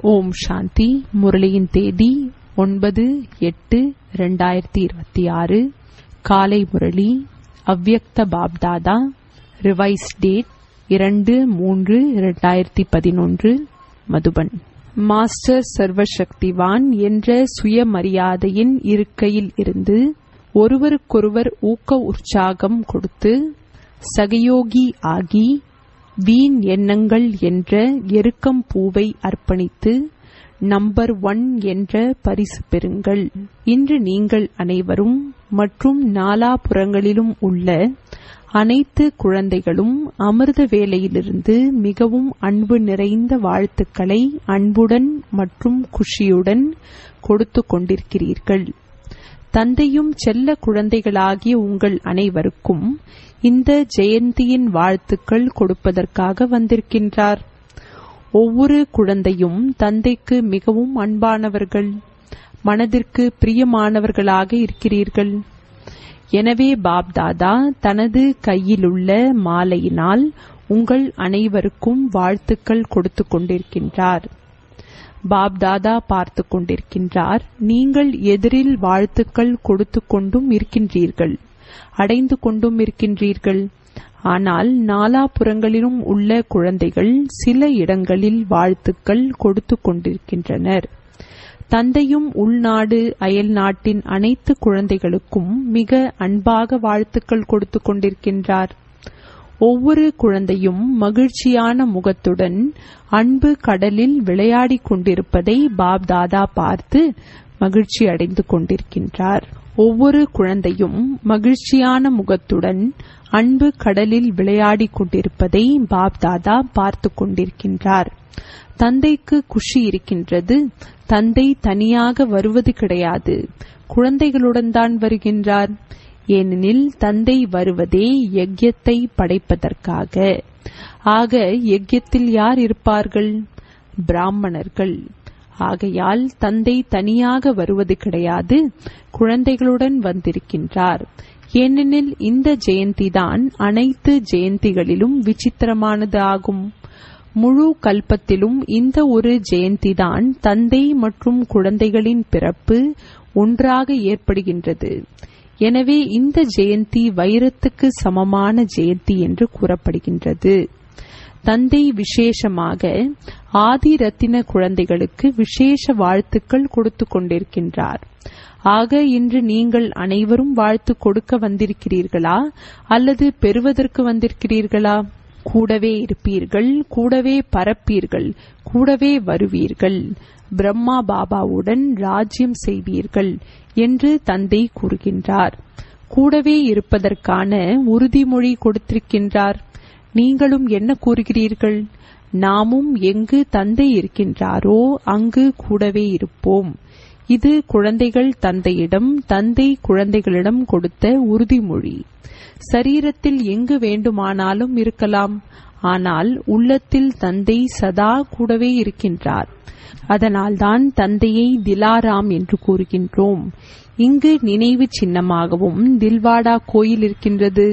ஓம் சாந்தி முரளியின் தேதி ஒன்பது எட்டு ரெண்டாயிரத்தி இருபத்தி ஆறு காலை முரளி அவ்யக்த பாப்தாதா ரிவைஸ் டேட் இரண்டு மூன்று இரண்டாயிரத்தி பதினொன்று மதுபன் மாஸ்டர் சர்வசக்திவான் என்ற சுயமரியாதையின் இருக்கையில் இருந்து ஒருவருக்கொருவர் ஊக்க உற்சாகம் கொடுத்து சகயோகி ஆகி வீண் எண்ணங்கள் என்ற எருக்கம் பூவை அர்ப்பணித்து நம்பர் ஒன் என்ற பரிசு பெறுங்கள் இன்று நீங்கள் அனைவரும் மற்றும் நாலாபுறங்களிலும் உள்ள அனைத்து குழந்தைகளும் அமிர்த வேலையிலிருந்து மிகவும் அன்பு நிறைந்த வாழ்த்துக்களை அன்புடன் மற்றும் குஷியுடன் கொடுத்து கொண்டிருக்கிறீர்கள் தந்தையும் செல்ல குழந்தைகளாகிய உங்கள் அனைவருக்கும் இந்த ஜெயந்தியின் வாழ்த்துக்கள் கொடுப்பதற்காக வந்திருக்கின்றார் ஒவ்வொரு குழந்தையும் தந்தைக்கு மிகவும் அன்பானவர்கள் மனதிற்கு பிரியமானவர்களாக இருக்கிறீர்கள் எனவே பாப்தாதா தனது கையிலுள்ள மாலையினால் உங்கள் அனைவருக்கும் வாழ்த்துக்கள் கொடுத்து கொண்டிருக்கின்றார் பாப்தாதா பார்த்து கொண்டிருக்கின்றார் நீங்கள் எதிரில் வாழ்த்துக்கள் கொடுத்து கொண்டும் இருக்கின்றீர்கள் அடைந்து கொண்டும் இருக்கின்றீர்கள் ஆனால் நாலாபுறங்களிலும் உள்ள குழந்தைகள் சில இடங்களில் வாழ்த்துக்கள் கொடுத்து கொண்டிருக்கின்றனர் தந்தையும் உள்நாடு அயல் நாட்டின் அனைத்து குழந்தைகளுக்கும் மிக அன்பாக வாழ்த்துக்கள் கொடுத்து கொண்டிருக்கின்றார் ஒவ்வொரு குழந்தையும் மகிழ்ச்சியான முகத்துடன் அன்பு கடலில் விளையாடிக் கொண்டிருப்பதை பாப்தாதா பார்த்து மகிழ்ச்சி அடைந்து கொண்டிருக்கின்றார் ஒவ்வொரு குழந்தையும் மகிழ்ச்சியான முகத்துடன் அன்பு கடலில் விளையாடிக் கொண்டிருப்பதை பாப்தாதா பார்த்து கொண்டிருக்கின்றார் தந்தைக்கு குஷி இருக்கின்றது தந்தை தனியாக வருவது கிடையாது குழந்தைகளுடன் தான் வருகின்றார் ஏனெனில் தந்தை வருவதே யஜ்யத்தை படைப்பதற்காக ஆக யஜ்யத்தில் யார் இருப்பார்கள் பிராமணர்கள் ஆகையால் தந்தை தனியாக வருவது கிடையாது குழந்தைகளுடன் வந்திருக்கின்றார் ஏனெனில் இந்த ஜெயந்திதான் அனைத்து ஜெயந்திகளிலும் விசித்திரமானது ஆகும் முழு கல்பத்திலும் இந்த ஒரு ஜெயந்திதான் தந்தை மற்றும் குழந்தைகளின் பிறப்பு ஒன்றாக ஏற்படுகின்றது எனவே இந்த ஜெயந்தி வைரத்துக்கு சமமான ஜெயந்தி என்று கூறப்படுகின்றது தந்தை விசேஷமாக ஆதி ரத்தின குழந்தைகளுக்கு விசேஷ வாழ்த்துக்கள் கொடுத்து கொண்டிருக்கின்றார் ஆக இன்று நீங்கள் அனைவரும் வாழ்த்து கொடுக்க வந்திருக்கிறீர்களா அல்லது பெறுவதற்கு வந்திருக்கிறீர்களா கூடவே இருப்பீர்கள் கூடவே பரப்பீர்கள் கூடவே வருவீர்கள் பிரம்மா பாபாவுடன் ராஜ்யம் செய்வீர்கள் என்று தந்தை கூறுகின்றார் கூடவே இருப்பதற்கான உறுதிமொழி கொடுத்திருக்கின்றார் நீங்களும் என்ன கூறுகிறீர்கள் நாமும் எங்கு தந்தை இருக்கின்றாரோ அங்கு கூடவே இருப்போம் இது குழந்தைகள் தந்தையிடம் தந்தை குழந்தைகளிடம் கொடுத்த உறுதிமொழி சரீரத்தில் எங்கு வேண்டுமானாலும் இருக்கலாம் ஆனால் உள்ளத்தில் தந்தை சதா கூடவே இருக்கின்றார் அதனால்தான் தந்தையை திலாராம் என்று கூறுகின்றோம் இங்கு நினைவு சின்னமாகவும் தில்வாடா கோயில் இருக்கின்றது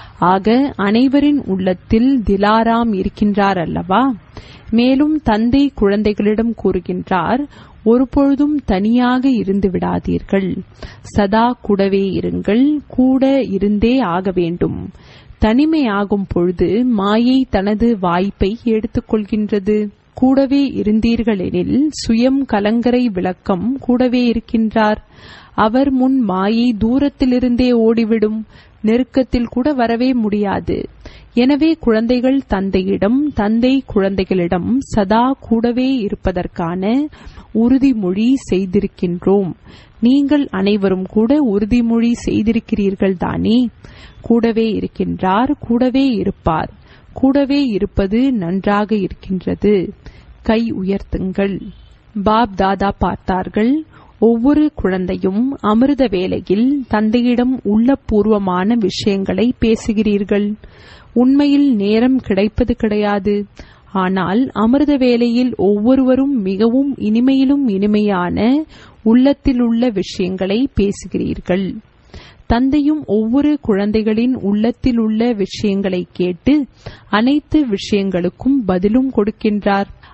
ஆக அனைவரின் உள்ளத்தில் திலாராம் இருக்கின்றார் அல்லவா மேலும் தந்தை குழந்தைகளிடம் கூறுகின்றார் ஒருபொழுதும் தனியாக இருந்து விடாதீர்கள் சதா கூடவே இருங்கள் கூட இருந்தே ஆக வேண்டும் தனிமையாகும் பொழுது மாயை தனது வாய்ப்பை எடுத்துக்கொள்கின்றது கூடவே இருந்தீர்களெனில் சுயம் கலங்கரை விளக்கம் கூடவே இருக்கின்றார் அவர் முன் மாயை தூரத்திலிருந்தே ஓடிவிடும் நெருக்கத்தில் கூட வரவே முடியாது எனவே குழந்தைகள் தந்தையிடம் தந்தை குழந்தைகளிடம் சதா கூடவே இருப்பதற்கான உறுதிமொழி செய்திருக்கின்றோம் நீங்கள் அனைவரும் கூட உறுதிமொழி செய்திருக்கிறீர்கள் தானே கூடவே இருக்கின்றார் கூடவே இருப்பார் கூடவே இருப்பது நன்றாக இருக்கின்றது கை உயர்த்துங்கள் பாப் தாதா பார்த்தார்கள் ஒவ்வொரு குழந்தையும் அமிர்த வேளையில் தந்தையிடம் உள்ளபூர்வமான விஷயங்களை பேசுகிறீர்கள் உண்மையில் நேரம் கிடைப்பது கிடையாது ஆனால் அமிர்த வேளையில் ஒவ்வொருவரும் மிகவும் இனிமையிலும் இனிமையான உள்ளத்திலுள்ள விஷயங்களை பேசுகிறீர்கள் தந்தையும் ஒவ்வொரு குழந்தைகளின் உள்ளத்தில் உள்ள விஷயங்களை கேட்டு அனைத்து விஷயங்களுக்கும் பதிலும் கொடுக்கின்றார்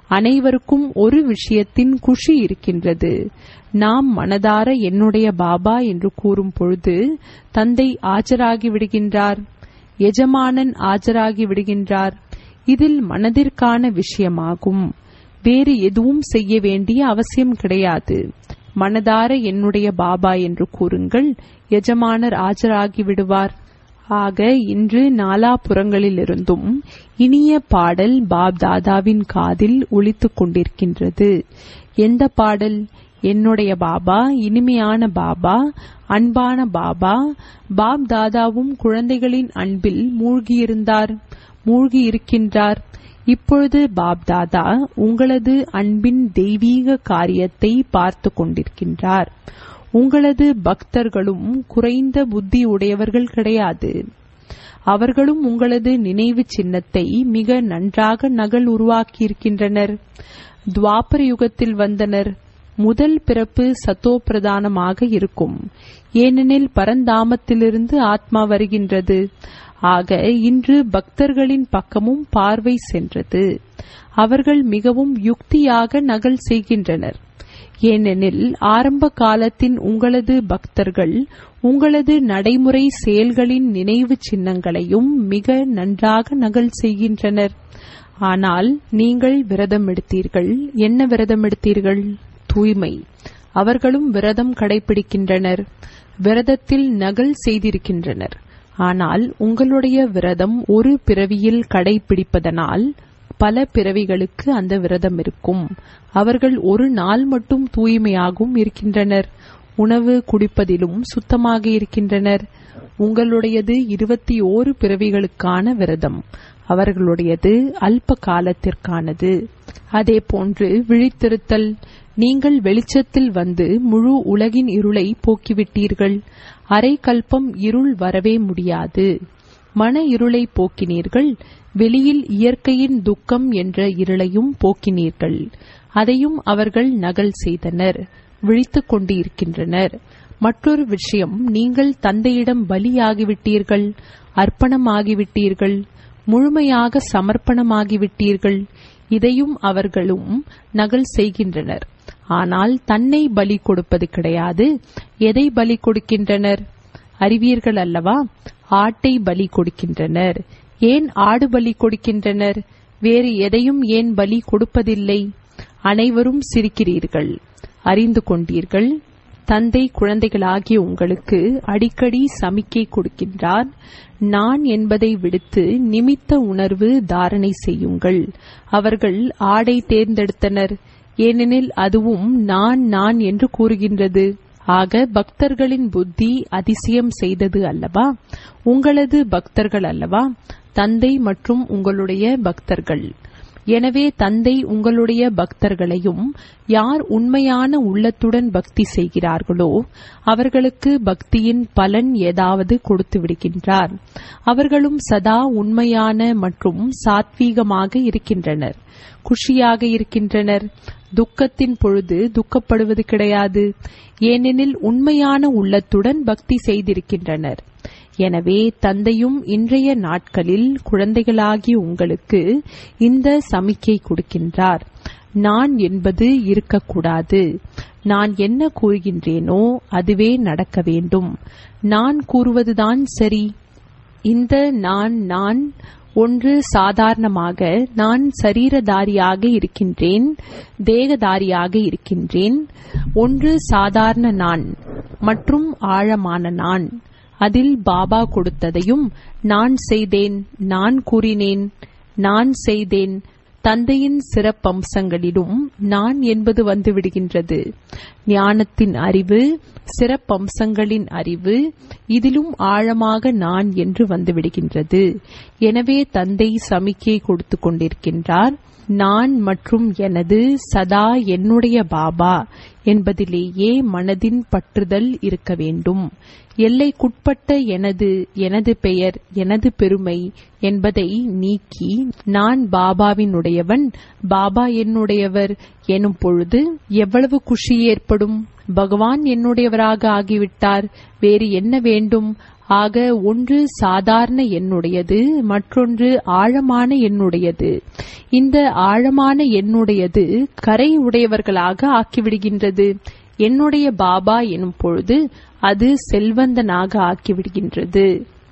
அனைவருக்கும் ஒரு விஷயத்தின் குஷி இருக்கின்றது நாம் மனதார என்னுடைய பாபா என்று கூறும் பொழுது தந்தை ஆஜராகி விடுகின்றார் எஜமானன் ஆஜராகி விடுகின்றார் இதில் மனதிற்கான விஷயமாகும் வேறு எதுவும் செய்ய வேண்டிய அவசியம் கிடையாது மனதார என்னுடைய பாபா என்று கூறுங்கள் எஜமானர் ஆஜராகி விடுவார் ஆக இன்று நாலாபுறங்களிலிருந்தும் இனிய பாடல் பாப் தாதாவின் காதில் ஒலித்துக் கொண்டிருக்கின்றது எந்த பாடல் என்னுடைய பாபா இனிமையான பாபா அன்பான பாபா பாப் தாதாவும் குழந்தைகளின் அன்பில் மூழ்கியிருந்தார் மூழ்கி இருக்கின்றார் இப்பொழுது பாப் தாதா உங்களது அன்பின் தெய்வீக காரியத்தை பார்த்து கொண்டிருக்கின்றார் உங்களது பக்தர்களும் குறைந்த புத்தி உடையவர்கள் கிடையாது அவர்களும் உங்களது நினைவு சின்னத்தை மிக நன்றாக நகல் உருவாக்கியிருக்கின்றனர் துவாபர யுகத்தில் வந்தனர் முதல் பிறப்பு சத்தோ பிரதானமாக இருக்கும் ஏனெனில் பரந்தாமத்திலிருந்து ஆத்மா வருகின்றது ஆக இன்று பக்தர்களின் பக்கமும் பார்வை சென்றது அவர்கள் மிகவும் யுக்தியாக நகல் செய்கின்றனர் ஏனெனில் ஆரம்ப காலத்தின் உங்களது பக்தர்கள் உங்களது நடைமுறை செயல்களின் நினைவு சின்னங்களையும் மிக நன்றாக நகல் செய்கின்றனர் ஆனால் நீங்கள் விரதம் எடுத்தீர்கள் என்ன விரதம் எடுத்தீர்கள் தூய்மை அவர்களும் விரதம் கடைபிடிக்கின்றனர் விரதத்தில் நகல் செய்திருக்கின்றனர் ஆனால் உங்களுடைய விரதம் ஒரு பிறவியில் கடைபிடிப்பதனால் பல பிறவிகளுக்கு அந்த விரதம் இருக்கும் அவர்கள் ஒரு நாள் மட்டும் தூய்மையாகவும் இருக்கின்றனர் உணவு குடிப்பதிலும் சுத்தமாக இருக்கின்றனர் உங்களுடையது இருபத்தி ஓரு பிறவிகளுக்கான விரதம் அவர்களுடையது அல்ப காலத்திற்கானது அதே போன்று விழித்திருத்தல் நீங்கள் வெளிச்சத்தில் வந்து முழு உலகின் இருளை போக்கிவிட்டீர்கள் அரை கல்பம் இருள் வரவே முடியாது மன இருளை போக்கினீர்கள் வெளியில் இயற்கையின் துக்கம் என்ற இருளையும் போக்கினீர்கள் அதையும் அவர்கள் நகல் செய்தனர் விழித்துக் கொண்டு இருக்கின்றனர் மற்றொரு விஷயம் நீங்கள் தந்தையிடம் பலியாகிவிட்டீர்கள் அர்ப்பணமாகிவிட்டீர்கள் முழுமையாக சமர்ப்பணமாகிவிட்டீர்கள் இதையும் அவர்களும் நகல் செய்கின்றனர் ஆனால் தன்னை பலி கொடுப்பது கிடையாது எதை பலி கொடுக்கின்றனர் அறிவீர்கள் அல்லவா ஆட்டை பலி கொடுக்கின்றனர் ஏன் ஆடு பலி கொடுக்கின்றனர் வேறு எதையும் ஏன் பலி கொடுப்பதில்லை அனைவரும் சிரிக்கிறீர்கள் அறிந்து கொண்டீர்கள் தந்தை குழந்தைகளாகிய உங்களுக்கு அடிக்கடி சமிக்கை கொடுக்கின்றார் நான் என்பதை விடுத்து நிமித்த உணர்வு தாரணை செய்யுங்கள் அவர்கள் ஆடை தேர்ந்தெடுத்தனர் ஏனெனில் அதுவும் நான் நான் என்று கூறுகின்றது ஆக பக்தர்களின் புத்தி அதிசயம் செய்தது அல்லவா உங்களது பக்தர்கள் அல்லவா தந்தை மற்றும் உங்களுடைய பக்தர்கள் எனவே தந்தை உங்களுடைய பக்தர்களையும் யார் உண்மையான உள்ளத்துடன் பக்தி செய்கிறார்களோ அவர்களுக்கு பக்தியின் பலன் ஏதாவது கொடுத்து விடுகின்றார் அவர்களும் சதா உண்மையான மற்றும் சாத்வீகமாக இருக்கின்றனர் குஷியாக இருக்கின்றனர் துக்கத்தின் பொழுது துக்கப்படுவது கிடையாது ஏனெனில் உண்மையான உள்ளத்துடன் பக்தி செய்திருக்கின்றனர் எனவே தந்தையும் இன்றைய நாட்களில் குழந்தைகளாகி உங்களுக்கு இந்த சமிக்கை கொடுக்கின்றார் நான் என்பது இருக்கக்கூடாது நான் என்ன கூறுகின்றேனோ அதுவே நடக்க வேண்டும் நான் கூறுவதுதான் சரி இந்த நான் நான் ஒன்று சாதாரணமாக நான் சரீரதாரியாக இருக்கின்றேன் தேகதாரியாக இருக்கின்றேன் ஒன்று சாதாரண நான் மற்றும் ஆழமான நான் அதில் பாபா கொடுத்ததையும் நான் செய்தேன் நான் கூறினேன் நான் செய்தேன் தந்தையின் சிறப்பம்சங்களிலும் நான் என்பது வந்துவிடுகின்றது ஞானத்தின் அறிவு சிறப்பம்சங்களின் அறிவு இதிலும் ஆழமாக நான் என்று வந்துவிடுகின்றது எனவே தந்தை சமிக்கை கொடுத்து கொண்டிருக்கின்றார் நான் மற்றும் எனது சதா என்னுடைய பாபா என்பதிலேயே மனதின் பற்றுதல் இருக்க வேண்டும் எல்லைக்குட்பட்ட எனது எனது பெயர் எனது பெருமை என்பதை நீக்கி நான் பாபாவினுடையவன் பாபா என்னுடையவர் எனும் பொழுது எவ்வளவு குஷி ஏற்படும் பகவான் என்னுடையவராக ஆகிவிட்டார் வேறு என்ன வேண்டும் ஆக ஒன்று சாதாரண எண்ணுடையது மற்றொன்று ஆழமான எண்ணுடையது இந்த ஆழமான எண்ணுடையது கரை உடையவர்களாக ஆக்கிவிடுகின்றது என்னுடைய பாபா எனும் பொழுது அது செல்வந்தனாக ஆக்கிவிடுகின்றது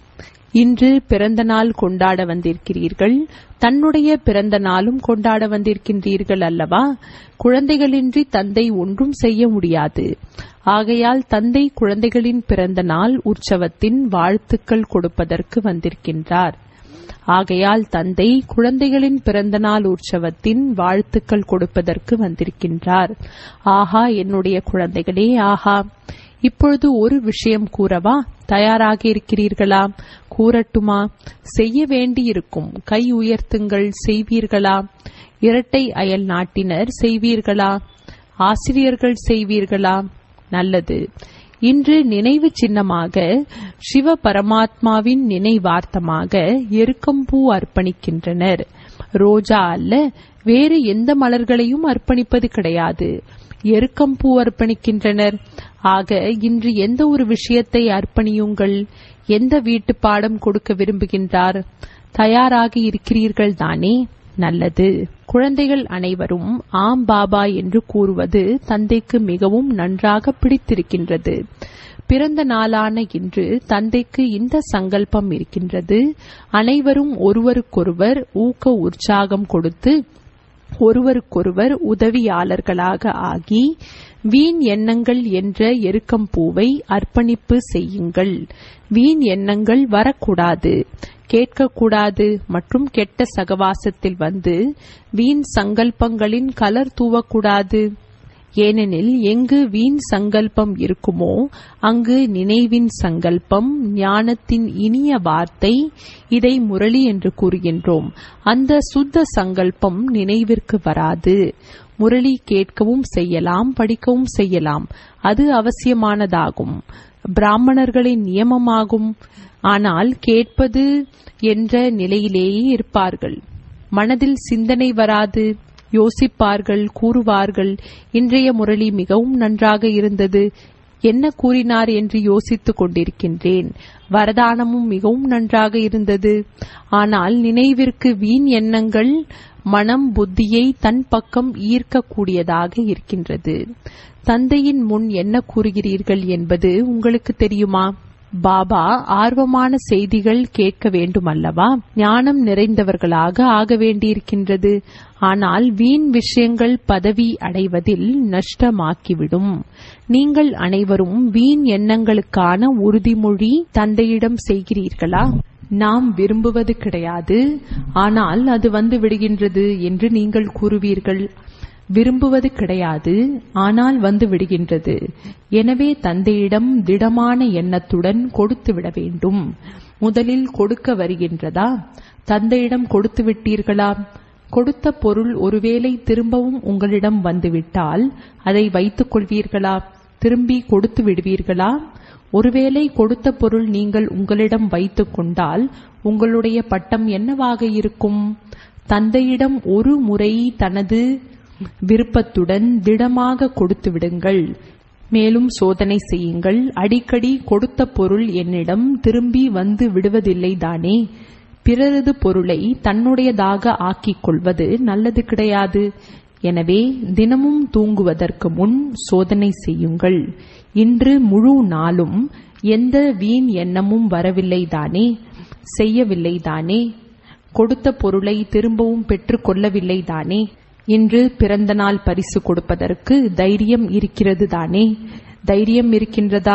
இன்று பிறந்த நாள் கொண்டாட வந்திருக்கிறீர்கள் தன்னுடைய பிறந்த நாளும் கொண்டாட வந்திருக்கின்றீர்கள் அல்லவா குழந்தைகளின்றி தந்தை ஒன்றும் செய்ய முடியாது ஆகையால் தந்தை குழந்தைகளின் பிறந்த நாள் உற்சவத்தின் வாழ்த்துக்கள் கொடுப்பதற்கு வந்திருக்கின்றார் ஆகையால் தந்தை குழந்தைகளின் பிறந்தநாள் உற்சவத்தின் வாழ்த்துக்கள் கொடுப்பதற்கு வந்திருக்கின்றார் ஆஹா என்னுடைய குழந்தைகளே ஆஹா இப்பொழுது ஒரு விஷயம் கூறவா தயாராக இருக்கிறீர்களா கூறட்டுமா செய்ய வேண்டியிருக்கும் கை உயர்த்துங்கள் செய்வீர்களா இரட்டை அயல் நாட்டினர் செய்வீர்களா ஆசிரியர்கள் செய்வீர்களா நல்லது இன்று நினைவு சின்னமாக சிவ பரமாத்மாவின் நினைவார்த்தமாக எருக்கம்பூ அர்ப்பணிக்கின்றனர் ரோஜா அல்ல வேறு எந்த மலர்களையும் அர்ப்பணிப்பது கிடையாது எருக்கம்பூ அர்ப்பணிக்கின்றனர் ஆக இன்று எந்த ஒரு விஷயத்தை அர்ப்பணியுங்கள் எந்த வீட்டு பாடம் கொடுக்க விரும்புகின்றார் தயாராக இருக்கிறீர்கள் தானே நல்லது குழந்தைகள் அனைவரும் ஆம் பாபா என்று கூறுவது தந்தைக்கு மிகவும் நன்றாக பிடித்திருக்கின்றது பிறந்த நாளான இன்று தந்தைக்கு இந்த சங்கல்பம் இருக்கின்றது அனைவரும் ஒருவருக்கொருவர் ஊக்க உற்சாகம் கொடுத்து ஒருவருக்கொருவர் உதவியாளர்களாக ஆகி வீண் எண்ணங்கள் என்ற எருக்கம் பூவை அர்ப்பணிப்பு செய்யுங்கள் வீண் எண்ணங்கள் வரக்கூடாது கேட்கக்கூடாது மற்றும் கெட்ட சகவாசத்தில் வந்து வீண் சங்கல்பங்களின் கலர் தூவக்கூடாது ஏனெனில் எங்கு வீண் சங்கல்பம் இருக்குமோ அங்கு நினைவின் சங்கல்பம் ஞானத்தின் இனிய வார்த்தை இதை முரளி என்று கூறுகின்றோம் அந்த சுத்த சங்கல்பம் நினைவிற்கு வராது முரளி கேட்கவும் செய்யலாம் படிக்கவும் செய்யலாம் அது அவசியமானதாகும் பிராமணர்களின் நியமமாகும் ஆனால் கேட்பது என்ற நிலையிலேயே இருப்பார்கள் மனதில் சிந்தனை வராது யோசிப்பார்கள் கூறுவார்கள் இன்றைய முரளி மிகவும் நன்றாக இருந்தது என்ன கூறினார் என்று யோசித்துக் கொண்டிருக்கின்றேன் வரதானமும் மிகவும் நன்றாக இருந்தது ஆனால் நினைவிற்கு வீண் எண்ணங்கள் மனம் புத்தியை தன் பக்கம் ஈர்க்கக்கூடியதாக இருக்கின்றது தந்தையின் முன் என்ன கூறுகிறீர்கள் என்பது உங்களுக்கு தெரியுமா பாபா ஆர்வமான செய்திகள் கேட்க வேண்டுமல்லவா ஞானம் நிறைந்தவர்களாக ஆக வேண்டியிருக்கின்றது ஆனால் வீண் விஷயங்கள் பதவி அடைவதில் நஷ்டமாக்கிவிடும் நீங்கள் அனைவரும் வீண் எண்ணங்களுக்கான உறுதிமொழி தந்தையிடம் செய்கிறீர்களா நாம் விரும்புவது கிடையாது ஆனால் அது வந்து விடுகின்றது என்று நீங்கள் கூறுவீர்கள் விரும்புவது கிடையாது ஆனால் வந்து விடுகின்றது எனவே தந்தையிடம் திடமான எண்ணத்துடன் கொடுத்து விட வேண்டும் முதலில் கொடுக்க வருகின்றதா தந்தையிடம் கொடுத்து விட்டீர்களா கொடுத்த பொருள் ஒருவேளை திரும்பவும் உங்களிடம் வந்துவிட்டால் அதை வைத்துக் கொள்வீர்களா திரும்பி கொடுத்து விடுவீர்களா ஒருவேளை கொடுத்த பொருள் நீங்கள் உங்களிடம் வைத்துக் கொண்டால் உங்களுடைய பட்டம் என்னவாக இருக்கும் தந்தையிடம் ஒரு முறை தனது விருப்பத்துடன் திடமாக கொடுத்து விடுங்கள் மேலும் சோதனை செய்யுங்கள் அடிக்கடி கொடுத்த பொருள் என்னிடம் திரும்பி வந்து விடுவதில்லை தானே பிறரது பொருளை தன்னுடையதாக ஆக்கிக் கொள்வது நல்லது கிடையாது எனவே தினமும் தூங்குவதற்கு முன் சோதனை செய்யுங்கள் இன்று முழு நாளும் எந்த வீண் எண்ணமும் வரவில்லை தானே செய்யவில்லை தானே கொடுத்த பொருளை திரும்பவும் பெற்றுக் கொள்ளவில்லை தானே இன்று பிறந்த நாள் பரிசு கொடுப்பதற்கு தைரியம் இருக்கிறது தானே தைரியம் இருக்கின்றதா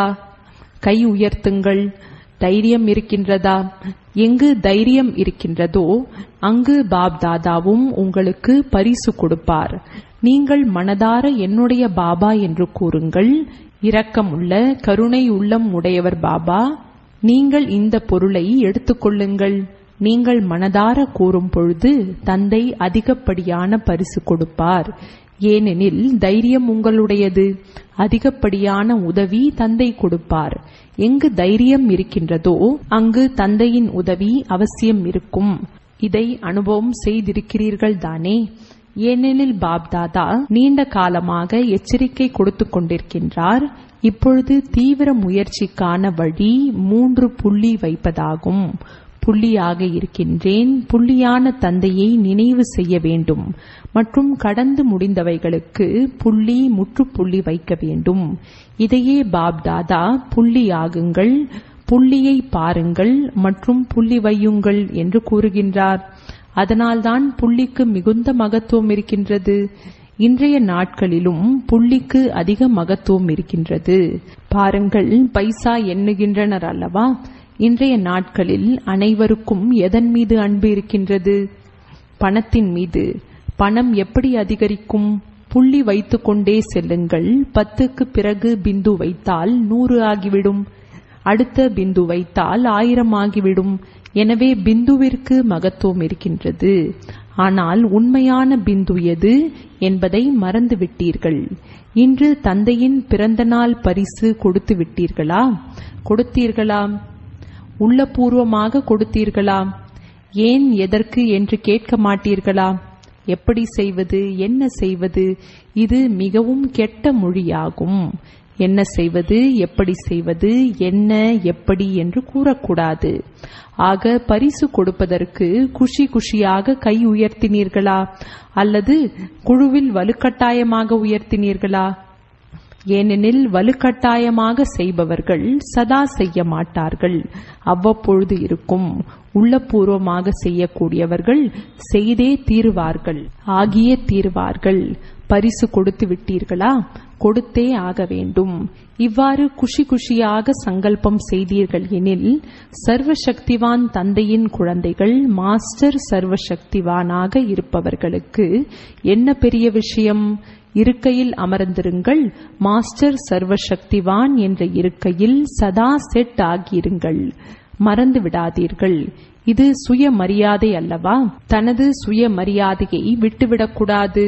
கை உயர்த்துங்கள் தைரியம் இருக்கின்றதா எங்கு தைரியம் இருக்கின்றதோ அங்கு பாப் தாதாவும் உங்களுக்கு பரிசு கொடுப்பார் நீங்கள் மனதார என்னுடைய பாபா என்று கூறுங்கள் இரக்கமுள்ள கருணை உள்ளம் உடையவர் பாபா நீங்கள் இந்த பொருளை எடுத்துக்கொள்ளுங்கள் நீங்கள் மனதார கூறும் பொழுது தந்தை அதிகப்படியான பரிசு கொடுப்பார் ஏனெனில் தைரியம் உங்களுடையது அதிகப்படியான உதவி தந்தை கொடுப்பார் எங்கு தைரியம் இருக்கின்றதோ அங்கு தந்தையின் உதவி அவசியம் இருக்கும் இதை அனுபவம் செய்திருக்கிறீர்கள் தானே ஏனெனில் பாப்தாதா நீண்ட காலமாக எச்சரிக்கை கொடுத்துக் கொண்டிருக்கின்றார் இப்பொழுது தீவிர முயற்சிக்கான வழி மூன்று புள்ளி வைப்பதாகும் புள்ளியாக இருக்கின்றேன் புள்ளியான தந்தையை நினைவு செய்ய வேண்டும் மற்றும் கடந்து முடிந்தவைகளுக்கு புள்ளி முற்றுப்புள்ளி வைக்க வேண்டும் இதையே பாப்தாதா புள்ளியாகுங்கள் புள்ளியை பாருங்கள் மற்றும் புள்ளி வையுங்கள் என்று கூறுகின்றார் அதனால்தான் புள்ளிக்கு மிகுந்த மகத்துவம் இருக்கின்றது இன்றைய நாட்களிலும் புள்ளிக்கு அதிக மகத்துவம் இருக்கின்றது பாருங்கள் பைசா எண்ணுகின்றனர் அல்லவா இன்றைய நாட்களில் அனைவருக்கும் எதன் மீது அன்பு இருக்கின்றது பணத்தின் மீது பணம் எப்படி அதிகரிக்கும் புள்ளி வைத்துக்கொண்டே செல்லுங்கள் பத்துக்கு பிறகு பிந்து வைத்தால் நூறு ஆகிவிடும் அடுத்த பிந்து வைத்தால் ஆயிரம் ஆகிவிடும் எனவே பிந்துவிற்கு மகத்துவம் இருக்கின்றது ஆனால் உண்மையான பிந்து எது என்பதை மறந்து விட்டீர்கள் இன்று தந்தையின் பிறந்தநாள் பரிசு கொடுத்து விட்டீர்களா கொடுத்தீர்களா உள்ளபூர்வமாக கொடுத்தீர்களா ஏன் எதற்கு என்று கேட்க மாட்டீர்களா எப்படி செய்வது என்ன செய்வது இது மிகவும் கெட்ட மொழியாகும் என்ன செய்வது எப்படி செய்வது என்ன எப்படி என்று கூறக்கூடாது ஆக பரிசு கொடுப்பதற்கு குஷி குஷியாக கை உயர்த்தினீர்களா அல்லது குழுவில் வலுக்கட்டாயமாக உயர்த்தினீர்களா ஏனெனில் வலுக்கட்டாயமாக செய்பவர்கள் சதா செய்ய மாட்டார்கள் அவ்வப்பொழுது இருக்கும் உள்ளபூர்வமாக செய்யக்கூடியவர்கள் செய்தே தீருவார்கள் ஆகியே தீருவார்கள் பரிசு கொடுத்து விட்டீர்களா கொடுத்தே ஆக வேண்டும் இவ்வாறு குஷி குஷியாக சங்கல்பம் செய்தீர்கள் எனில் சர்வசக்திவான் தந்தையின் குழந்தைகள் மாஸ்டர் சர்வசக்திவானாக இருப்பவர்களுக்கு என்ன பெரிய விஷயம் இருக்கையில் அமர்ந்திருங்கள் மாஸ்டர் சர்வசக்திவான் என்ற இருக்கையில் சதா செட் ஆகியிருங்கள் மறந்து விடாதீர்கள் இது சுயமரியாதை அல்லவா தனது சுயமரியாதையை விட்டுவிடக்கூடாது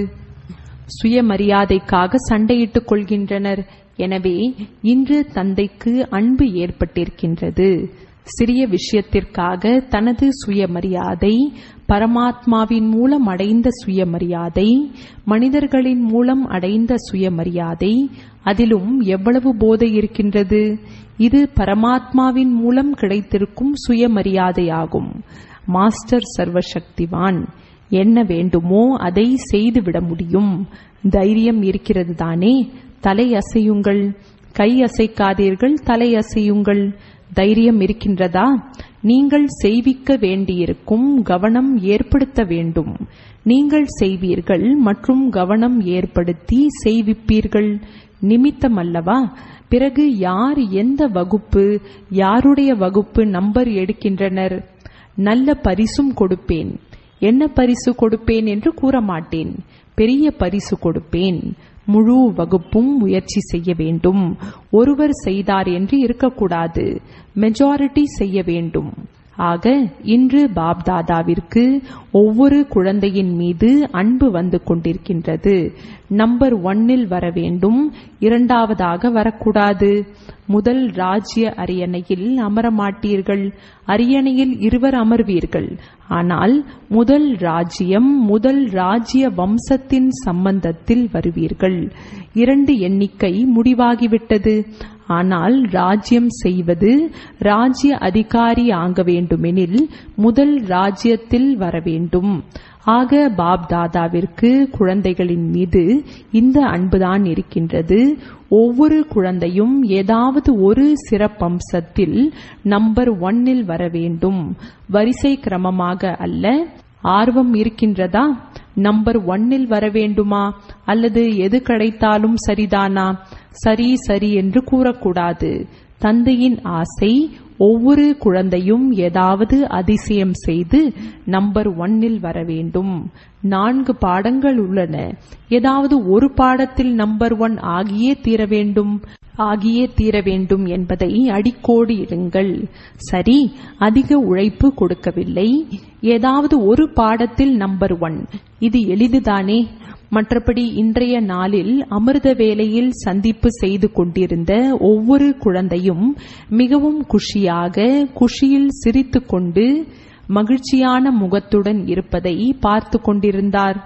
சுயமரியாதைக்காக சண்டையிட்டுக் கொள்கின்றனர் எனவே இன்று தந்தைக்கு அன்பு ஏற்பட்டிருக்கின்றது சிறிய விஷயத்திற்காக தனது சுயமரியாதை பரமாத்மாவின் மூலம் அடைந்த சுயமரியாதை மனிதர்களின் மூலம் அடைந்த சுயமரியாதை அதிலும் எவ்வளவு போதை இருக்கின்றது இது பரமாத்மாவின் மூலம் கிடைத்திருக்கும் சுயமரியாதையாகும் மாஸ்டர் சர்வசக்திவான் என்ன வேண்டுமோ அதை செய்துவிட முடியும் தைரியம் இருக்கிறது தானே தலை அசையுங்கள் கை அசைக்காதீர்கள் தலை அசையுங்கள் தைரியம் இருக்கின்றதா நீங்கள் செய்விக்க வேண்டியிருக்கும் கவனம் ஏற்படுத்த வேண்டும் நீங்கள் செய்வீர்கள் மற்றும் கவனம் ஏற்படுத்தி செய்விப்பீர்கள் நிமித்தம் அல்லவா பிறகு யார் எந்த வகுப்பு யாருடைய வகுப்பு நம்பர் எடுக்கின்றனர் நல்ல பரிசும் கொடுப்பேன் என்ன பரிசு கொடுப்பேன் என்று கூற மாட்டேன் பெரிய பரிசு கொடுப்பேன் முழு வகுப்பும் முயற்சி செய்ய வேண்டும் ஒருவர் செய்தார் என்று இருக்கக்கூடாது மெஜாரிட்டி செய்ய வேண்டும் ஆக இன்று பாப்தாதாவிற்கு ஒவ்வொரு குழந்தையின் மீது அன்பு வந்து கொண்டிருக்கின்றது நம்பர் ஒன்னில் வர வேண்டும் இரண்டாவதாக வரக்கூடாது முதல் ராஜ்ய அரியணையில் அமரமாட்டீர்கள் அரியணையில் இருவர் அமர்வீர்கள் ஆனால் முதல் ராஜ்யம் முதல் ராஜ்ய வம்சத்தின் சம்பந்தத்தில் வருவீர்கள் இரண்டு எண்ணிக்கை முடிவாகிவிட்டது ஆனால் ராஜ்யம் செய்வது ராஜ்ய அதிகாரி ஆக வேண்டுமெனில் முதல் ராஜ்யத்தில் வர வேண்டும் ஆக பாப் தாதாவிற்கு குழந்தைகளின் மீது இந்த அன்புதான் இருக்கின்றது ஒவ்வொரு குழந்தையும் ஏதாவது ஒரு சிறப்பம்சத்தில் நம்பர் ஒன்னில் வர வேண்டும் வரிசை கிரமமாக அல்ல ஆர்வம் இருக்கின்றதா நம்பர் ஒன்னில் வர வேண்டுமா அல்லது எது கிடைத்தாலும் சரிதானா சரி சரி என்று கூறக்கூடாது தந்தையின் ஆசை ஒவ்வொரு குழந்தையும் ஏதாவது அதிசயம் செய்து நம்பர் ஒன்னில் வர வேண்டும் நான்கு பாடங்கள் உள்ளன ஏதாவது ஒரு பாடத்தில் நம்பர் ஒன் ஆகியே தீர வேண்டும் ஆகியே தீர வேண்டும் என்பதை அடிக்கோடி இடுங்கள் சரி அதிக உழைப்பு கொடுக்கவில்லை ஏதாவது ஒரு பாடத்தில் நம்பர் ஒன் இது எளிதுதானே மற்றபடி இன்றைய நாளில் அமிர்த வேளையில் சந்திப்பு செய்து கொண்டிருந்த ஒவ்வொரு குழந்தையும் மிகவும் குஷியாக குஷியில் சிரித்துக்கொண்டு மகிழ்ச்சியான முகத்துடன் இருப்பதை பார்த்து கொண்டிருந்தார்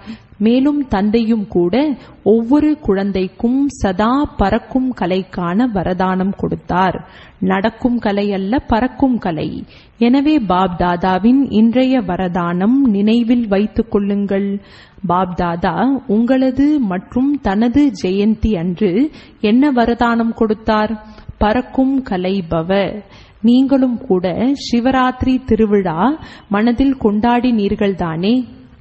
மேலும் தந்தையும் கூட ஒவ்வொரு குழந்தைக்கும் சதா பறக்கும் கலைக்கான வரதானம் கொடுத்தார் நடக்கும் கலை அல்ல பறக்கும் கலை எனவே பாப் தாதாவின் இன்றைய வரதானம் நினைவில் வைத்துக் கொள்ளுங்கள் பாப் தாதா உங்களது மற்றும் தனது ஜெயந்தி அன்று என்ன வரதானம் கொடுத்தார் பறக்கும் கலை பவ நீங்களும் கூட சிவராத்திரி திருவிழா மனதில் கொண்டாடினீர்கள்தானே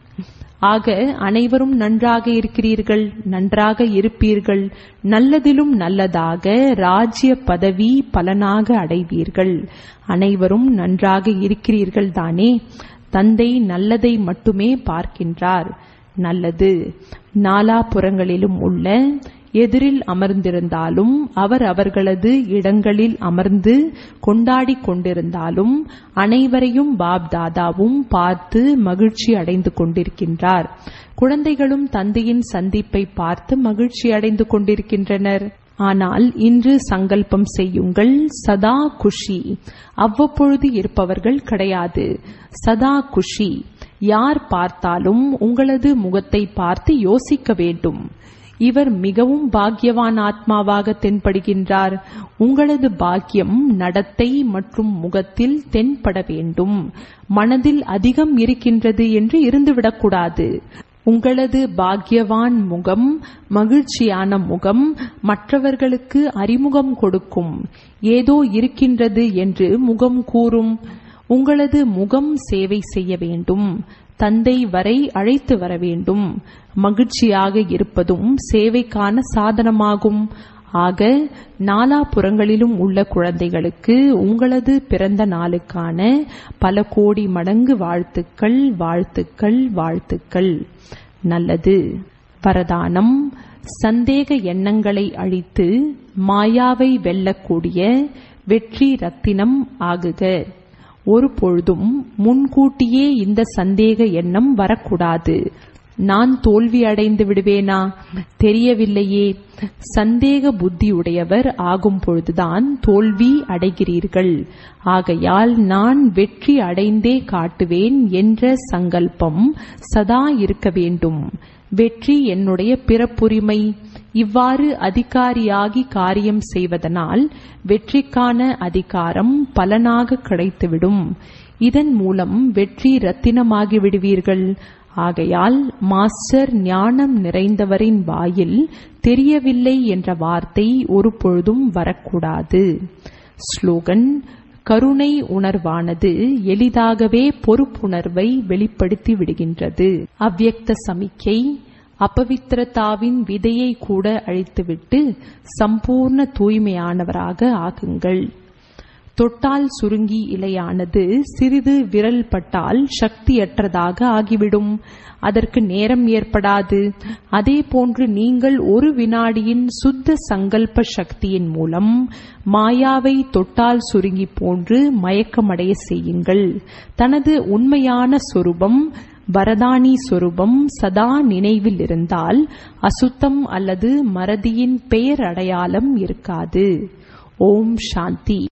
ஆக அனைவரும் நன்றாக இருக்கிறீர்கள் நன்றாக இருப்பீர்கள் நல்லதிலும் நல்லதாக ராஜ்ய பதவி பலனாக அடைவீர்கள் அனைவரும் நன்றாக இருக்கிறீர்கள் தானே தந்தை நல்லதை மட்டுமே பார்க்கின்றார் நல்லது நாலாபுறங்களிலும் உள்ள எதிரில் அமர்ந்திருந்தாலும் அவர் அவர்களது இடங்களில் அமர்ந்து கொண்டாடிக் கொண்டிருந்தாலும் அனைவரையும் பாப் தாதாவும் பார்த்து மகிழ்ச்சி அடைந்து கொண்டிருக்கின்றார் குழந்தைகளும் தந்தையின் சந்திப்பை பார்த்து மகிழ்ச்சி அடைந்து கொண்டிருக்கின்றனர் ஆனால் இன்று சங்கல்பம் செய்யுங்கள் சதா குஷி அவ்வப்பொழுது இருப்பவர்கள் கிடையாது சதா குஷி யார் பார்த்தாலும் உங்களது முகத்தை பார்த்து யோசிக்க வேண்டும் இவர் மிகவும் பாக்யவான் ஆத்மாவாக தென்படுகின்றார் உங்களது பாக்கியம் நடத்தை மற்றும் முகத்தில் தென்பட வேண்டும் மனதில் அதிகம் இருக்கின்றது என்று இருந்துவிடக்கூடாது உங்களது பாக்யவான் முகம் மகிழ்ச்சியான முகம் மற்றவர்களுக்கு அறிமுகம் கொடுக்கும் ஏதோ இருக்கின்றது என்று முகம் கூறும் உங்களது முகம் சேவை செய்ய வேண்டும் தந்தை வரை அழைத்து வர வேண்டும் மகிழ்ச்சியாக இருப்பதும் சேவைக்கான சாதனமாகும் ஆக நாலாபுறங்களிலும் உள்ள குழந்தைகளுக்கு உங்களது பிறந்த நாளுக்கான பல கோடி மடங்கு வாழ்த்துக்கள் வாழ்த்துக்கள் வாழ்த்துக்கள் நல்லது வரதானம் சந்தேக எண்ணங்களை அழித்து மாயாவை வெல்லக்கூடிய வெற்றி ரத்தினம் ஆகுக ஒரு பொழுதும் முன்கூட்டியே இந்த சந்தேக எண்ணம் வரக்கூடாது நான் தோல்வி அடைந்து விடுவேனா தெரியவில்லையே சந்தேக புத்தியுடையவர் ஆகும் பொழுதுதான் தோல்வி அடைகிறீர்கள் ஆகையால் நான் வெற்றி அடைந்தே காட்டுவேன் என்ற சங்கல்பம் சதா இருக்க வேண்டும் வெற்றி என்னுடைய பிறப்புரிமை இவ்வாறு அதிகாரியாகி காரியம் செய்வதனால் வெற்றிக்கான அதிகாரம் பலனாக கிடைத்துவிடும் இதன் மூலம் வெற்றி ரத்தினமாகி விடுவீர்கள் ஆகையால் மாஸ்டர் ஞானம் நிறைந்தவரின் வாயில் தெரியவில்லை என்ற வார்த்தை ஒரு பொழுதும் வரக்கூடாது ஸ்லோகன் கருணை உணர்வானது எளிதாகவே பொறுப்புணர்வை வெளிப்படுத்தி விடுகின்றது அவ்யக்த சமிக்கை அபவித்திரதாவின் விதையை கூட அழித்துவிட்டு சம்பூர்ண தூய்மையானவராக ஆகுங்கள் தொட்டால் சுருங்கி இலையானது சிறிது விரல் பட்டால் சக்தியற்றதாக ஆகிவிடும் அதற்கு நேரம் ஏற்படாது அதே போன்று நீங்கள் ஒரு வினாடியின் சுத்த சங்கல்ப சக்தியின் மூலம் மாயாவை தொட்டால் சுருங்கி போன்று மயக்கமடைய செய்யுங்கள் தனது உண்மையான சொரூபம் வரதானி சொரூபம் சதா நினைவில் இருந்தால் அசுத்தம் அல்லது மறதியின் பெயர் அடையாளம் இருக்காது ஓம் சாந்தி